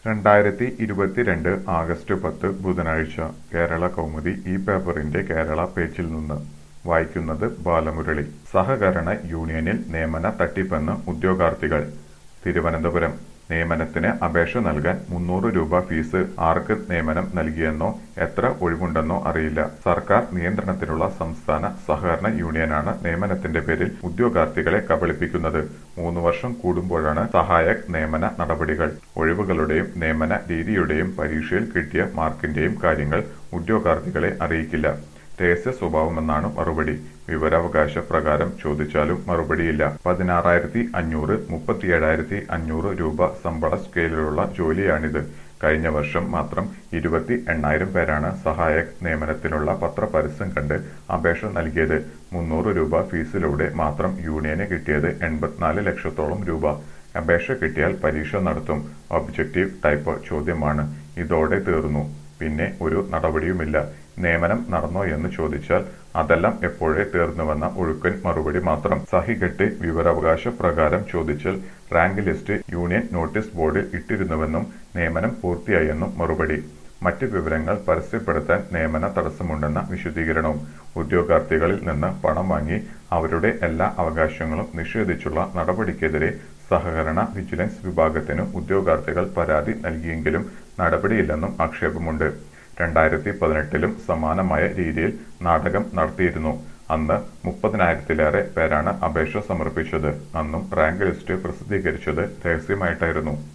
രണ്ടായിരത്തി ഇരുപത്തിരണ്ട് ആഗസ്റ്റ് പത്ത് ബുധനാഴ്ച കേരള കൗമുദി ഈ പേപ്പറിന്റെ കേരള പേജിൽ നിന്ന് വായിക്കുന്നത് ബാലമുരളി സഹകരണ യൂണിയനിൽ നിയമന തട്ടിപ്പെന്ന് ഉദ്യോഗാർത്ഥികൾ തിരുവനന്തപുരം നിയമനത്തിന് അപേക്ഷ നൽകാൻ മുന്നൂറ് രൂപ ഫീസ് ആർക്ക് നിയമനം നൽകിയെന്നോ എത്ര ഒഴിവുണ്ടെന്നോ അറിയില്ല സർക്കാർ നിയന്ത്രണത്തിലുള്ള സംസ്ഥാന സഹകരണ യൂണിയനാണ് നിയമനത്തിന്റെ പേരിൽ ഉദ്യോഗാർത്ഥികളെ കബളിപ്പിക്കുന്നത് മൂന്ന് വർഷം കൂടുമ്പോഴാണ് സഹായക് നിയമന നടപടികൾ ഒഴിവുകളുടെയും നിയമന രീതിയുടെയും പരീക്ഷയിൽ കിട്ടിയ മാർക്കിന്റെയും കാര്യങ്ങൾ ഉദ്യോഗാർത്ഥികളെ അറിയിക്കില്ല രഹസ്യ സ്വഭാവമെന്നാണ് മറുപടി വിവരാവകാശ പ്രകാരം ചോദിച്ചാലും മറുപടിയില്ല പതിനാറായിരത്തി അഞ്ഞൂറ് മുപ്പത്തിയേഴായിരത്തി അഞ്ഞൂറ് രൂപ ശമ്പള സ്കെയിലിലുള്ള ജോലിയാണിത് കഴിഞ്ഞ വർഷം മാത്രം ഇരുപത്തി എണ്ണായിരം പേരാണ് സഹായക് നിയമനത്തിനുള്ള പത്രപരസ്യം കണ്ട് അപേക്ഷ നൽകിയത് മുന്നൂറ് രൂപ ഫീസിലൂടെ മാത്രം യൂണിയന് കിട്ടിയത് എൺപത്തിനാല് ലക്ഷത്തോളം രൂപ അപേക്ഷ കിട്ടിയാൽ പരീക്ഷ നടത്തും ഒബ്ജക്റ്റീവ് ടൈപ്പ് ചോദ്യമാണ് ഇതോടെ തീർന്നു പിന്നെ ഒരു നടപടിയുമില്ല നിയമനം നടന്നോ എന്ന് ചോദിച്ചാൽ അതെല്ലാം എപ്പോഴേ തീർന്നുവെന്ന ഒഴുക്കൻ മറുപടി മാത്രം സഹികെട്ട് വിവരാവകാശ പ്രകാരം ചോദിച്ചാൽ റാങ്ക് ലിസ്റ്റ് യൂണിയൻ നോട്ടീസ് ബോർഡിൽ ഇട്ടിരുന്നുവെന്നും നിയമനം പൂർത്തിയായെന്നും മറുപടി മറ്റ് വിവരങ്ങൾ പരസ്യപ്പെടുത്താൻ നിയമന തടസ്സമുണ്ടെന്ന വിശദീകരണവും ഉദ്യോഗാർത്ഥികളിൽ നിന്ന് പണം വാങ്ങി അവരുടെ എല്ലാ അവകാശങ്ങളും നിഷേധിച്ചുള്ള നടപടിക്കെതിരെ സഹകരണ വിജിലൻസ് വിഭാഗത്തിന് ഉദ്യോഗാർത്ഥികൾ പരാതി നൽകിയെങ്കിലും നടപടിയില്ലെന്നും ആക്ഷേപമുണ്ട് രണ്ടായിരത്തി പതിനെട്ടിലും സമാനമായ രീതിയിൽ നാടകം നടത്തിയിരുന്നു അന്ന് മുപ്പതിനായിരത്തിലേറെ പേരാണ് അപേക്ഷ സമർപ്പിച്ചത് അന്നും റാങ്ക് ലിസ്റ്റ് പ്രസിദ്ധീകരിച്ചത് രഹസ്യമായിട്ടായിരുന്നു